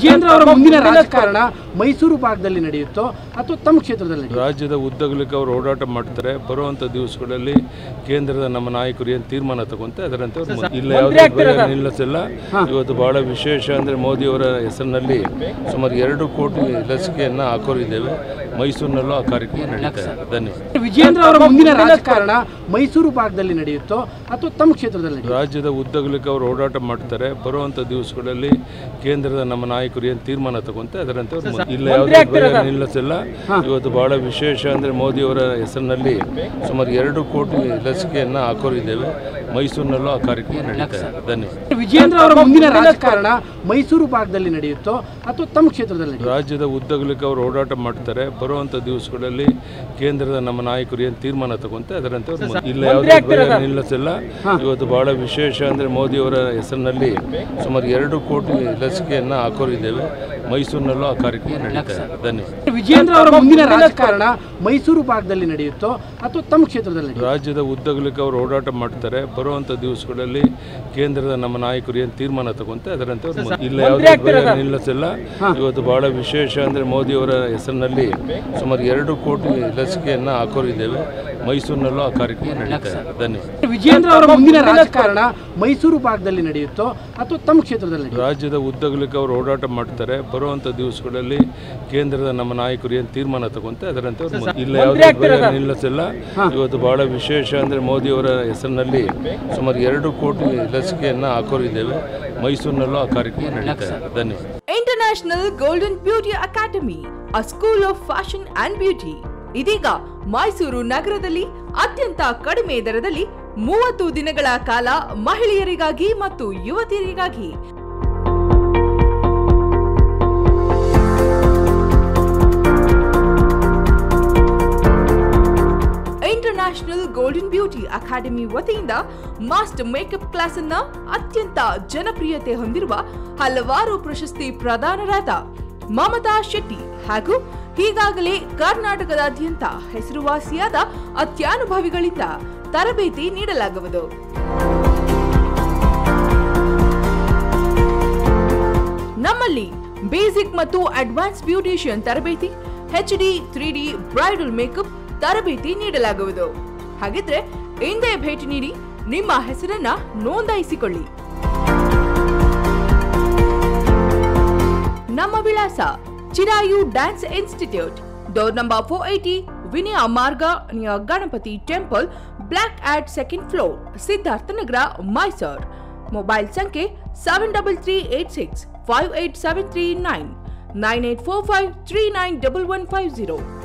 ವಿಜೇಂದ್ರ ಅವರ ಮುಂದಿನ ರಾಜಕಾರಣ ಮೈಸೂರು ಭಾಗದಲ್ಲಿ ನಡೆಯುತ್ತೋ ಅಥವಾ ತಮ್ಮ ಕ್ಷೇತ್ರದಲ್ಲಿ ನಡೆಯುತ್ತೋ? ರಾಜ್ಯದ ಉದ್ದಗಲಕ್ಕೆ ಅವರು ಓಡಾಟ ಮಾಡ್ತಾರೆ ಬರುವಂಥ ದಿವಸಗಳಲ್ಲಿ ಕೇಂದ್ರದ ನಮ್ಮ ನಾಯಕರು ಏನು ತೀರ್ಮಾನ ತಗೊಂತೆ ಅದರಂತೆ ಅವ್ರು ಮುಂದೆ- ಇಲ್ಲ ಯಾವುದೇ ಭಯ ನಿಲ್ಲಿಸಿಲ್ಲ ಇವತ್ತು ಬಹಳ ವಿಶೇಷ ಅಂದರೆ ಮೋದಿಯವರ ಹೆಸರಿನಲ್ಲಿ ಸುಮಾರು ಎರಡು ಕೋಟಿ ಲಸಿಕೆಯನ್ನು ಹಾಕೋರಿದ್ದೇವೆ ಮೈಸೂರಿನಲ್ಲೂ ಆ ಕಾರ್ಯಕ್ರಮ ನಡೀತಾ ಇದೆ ಧನ್ಯವಾದ ವಿಜೇಂದ್ರ ಅವರ ಮುಂದಿನ ರಾಜಕಾರಣ ಮೈಸೂರು ಭಾಗದಲ್ಲಿ ನಡೆಯುತ್ತೋ ಅಥವಾ ತಮ್ಮ ಕ್ಷೇತ್ರದಲ್ಲಿ ನಡೆಯುತ್ತೋ? ರಾಜ್ಯದ ಉದ್ದಗಲಕ್ಕೆ ಅವರು ಓಡಾಟ ಮಾಡ್ತಾರೆ ಬರುವಂಥ ದಿವಸಗಳಲ್ಲಿ ಕೇಂದ್ರದ ನಮ್ಮ ನಾಯಕರು ಏನು ತೀರ್ಮಾನ ತಗೊಂತೆ ಅದರಂತೆ ಅವ್ರು ಮುಂದೆ- ಇಲ್ಲ ಯಾವುದೇ ಭಯ ನಿಲ್ಲಿಸಿಲ್ಲ ಇವತ್ತು ಬಹಳ ವಿಶೇಷ ಅಂದರೆ ಮೋದಿಯವರ ಹೆಸರಿನಲ್ಲಿ ಸುಮಾರು ಎರಡು ಕೋಟಿ ಲಸಿಕೆಯನ್ನು ಹಾಕೋರಿದ್ದೇವೆ ಮೈಸೂರಿನಲ್ಲೂ ಆ ಕಾರ್ಯಕ್ರಮ ನಡೀತಾ ಇದೆ ಧನ್ಯವಾದ ವಿಜೇಂದ್ರ ಅವರ ಮುಂದಿನ ರಾಜಕಾರಣ ಮೈಸೂರು ಭಾಗದಲ್ಲಿ ನಡೆಯುತ್ತೋ ಅಥವಾ ತಮ್ಮ ಕ್ಷೇತ್ರದಲ್ಲಿ ನಡೆಯುತ್ತೋ? ರಾಜ್ಯದ ಉದ್ದಗಲಕ್ಕೆ ಅವರು ಓಡಾಟ ಮಾಡ್ತಾರೆ ಬರುವಂಥ ದಿವಸಗಳಲ್ಲಿ ಕೇಂದ್ರದ ನಮ್ಮ ನಾಯಕರು ಏನು ತೀರ್ಮಾನ ತಗೊಂತೆ ಅದರಂತೆ ಅವ್ರು ಮುಂದೆ- ಇಲ್ಲ ಯಾವುದೇ ಭಯ ನಿಲ್ಲಿಸಿಲ್ಲ ಇವತ್ತು ಬಹಳ ವಿಶೇಷ ಅಂದರೆ ಮೋದಿಯವರ ಹೆಸರಿನಲ್ಲಿ ಸುಮಾರು ಎರಡು ಕೋಟಿ ಲಸಿಕೆಯನ್ನು ಹಾಕೋರಿದ್ದೇವೆ ಮೈಸೂರಿನಲ್ಲೂ ಆ ಕಾರ್ಯಕ್ರಮ ನಡೀತಾ ಇದೆ ಧನ್ಯವಾದ ವಿಜೇಂದ್ರ ಅವರ ಮುಂದಿನ ರಾಜಕಾರಣ ಮೈಸೂರು ಭಾಗದಲ್ಲಿ ನಡೆಯುತ್ತೋ ಅಥವಾ ತಮ್ಮ ಕ್ಷೇತ್ರದಲ್ಲಿ ನಡೆಯುತ್ತೋ? ರಾಜ್ಯದ ಉದ್ದಗಲಕ್ಕೆ ಅವರು ಓಡಾಟ ಮಾಡ್ತಾರೆ ಬರುವಂಥ ದಿವಸಗಳಲ್ಲಿ ಕೇಂದ್ರದ ನಮ್ಮ ನಾಯಕರು ಏನು ತೀರ್ಮಾನ ತಗೊಂತೆ ಅದರಂತೆ ಅವ್ರು ಮುಂದೆ- ಇಲ್ಲ ಯಾವುದೇ ಭಯ ನಿಲ್ಲಿಸಿಲ್ಲ ಇವತ್ತು ಬಹಳ ವಿಶೇಷ ಅಂದರೆ ಮೋದಿಯವರ ಹೆಸರಿನಲ್ಲಿ ಸುಮಾರು ಎರಡು ಕೋಟಿ ಲಸಿಕೆಯನ್ನು ಹಾಕೋರಿದ್ದೇವೆ ಮೈಸೂರಿನಲ್ಲೂ ಆ ಕಾರ್ಯಕ್ರಮ ನಡೀತಾ ಇದೆ ಧನ್ಯವಾದ ವಿಜೇಂದ್ರ ಅವರ ಮುಂದಿನ ರಾಜಕಾರಣ ಮೈಸೂರು ಭಾಗದಲ್ಲಿ ನಡೆಯುತ್ತೋ ಅಥವಾ ತಮ್ಮ ಕ್ಷೇತ್ರದಲ್ಲಿ ನಡೆಯುತ್ತೋ? ರಾಜ್ಯದ ಉದ್ದಗಲಕ್ಕೆ ಅವರು ಓಡಾಟ ಮಾಡ್ತಾರೆ ಬರುವಂಥ ದಿವಸಗಳಲ್ಲಿ ಕೇಂದ್ರದ ನಮ್ಮ ನಾಯಕರು ಏನು ತೀರ್ಮಾನ ತಗೊಂತೆ ಅದರಂತೆ ಅವ್ರು ಮುಂದೆ- ಇಲ್ಲ ಯಾವುದೇ ಭಯ ನಿಲ್ಲಿಸಿಲ್ಲ ಇವತ್ತು ಬಹಳ ವಿಶೇಷ ಅಂದರೆ ಮೋದಿಯವರ ಹೆಸರಿನಲ್ಲಿ ಸುಮಾರು ಎರಡು ಕೋಟಿ ಲಸಿಕೆಯನ್ನು ಹಾಕೋರಿದ್ದೇವೆ ಮೈಸೂರಿನಲ್ಲೂ ಆ ಕಾರ್ಯಕ್ರಮ ನಡೀತಾ ಇದೆ ಧನ್ಯವಾದ international golden beauty academy a school of fashion and beauty ಇದೀಗ ಮೈಸೂರು ನಗರದಲ್ಲಿ ಅತ್ಯಂತ ಕಡಿಮೆ ದರದಲ್ಲಿ ಮೂವತ್ತು ದಿನಗಳ ಕಾಲ ಮಹಿಳೆಯರಿಗಾಗಿ ಮತ್ತು ಯುವತಿಯರಿಗಾಗಿ ಇಂಟರ್ನ್ಯಾಷನಲ್ ಗೋಲ್ಡನ್ ಬ್ಯೂಟಿ ಅಕಾಡೆಮಿ ವತಿಯಿಂದ ಮಾಸ್ಟರ್ ಮೇಕಪ್ ಕ್ಲಾಸ್ ಅನ್ನ ಅತ್ಯಂತ ಜನಪ್ರಿಯತೆ ಹೊಂದಿರುವ ಹಲವಾರು ಪ್ರಶಸ್ತಿ ಪ್ರದಾನರಾದ ಮಮತಾ ಶೆಟ್ಟಿ ಹಾಗೂ ಈಗಾಗಲೇ ಕರ್ನಾಟಕದಾದ್ಯಂತ ಹೆಸರುವಾಸಿಯಾದ ಅತ್ಯಾನುಭವಿಗಳಿಂದ ತರಬೇತಿ ನೀಡಲಾಗುವುದು ನಮ್ಮಲ್ಲಿ ಬೇಸಿಕ್ ಮತ್ತು ಅಡ್ವಾನ್ಸ್ ಬ್ಯೂಟಿಷಿಯನ್ ತರಬೇತಿ H D three D bridal makeup ತರಬೇತಿ ನೀಡಲಾಗುವುದು ಹಾಗಿದ್ರೆ ಹಿಂದೆ ಭೇಟಿ ನೀಡಿ ನಿಮ್ಮ ಹೆಸರನ್ನ ನೋಂದಾಯಿಸಿಕೊಳ್ಳಿ ನಮ್ಮ ವಿಳಾಸ Chirayu dance institute door number four eighty Vinaya Marg near Ganapati temple block at second floor Siddhartha Nagar Mysore mobile ಸಂಖ್ಯೆ seven double three eight six five eight seven three nine nine eight four five three nine double one five zero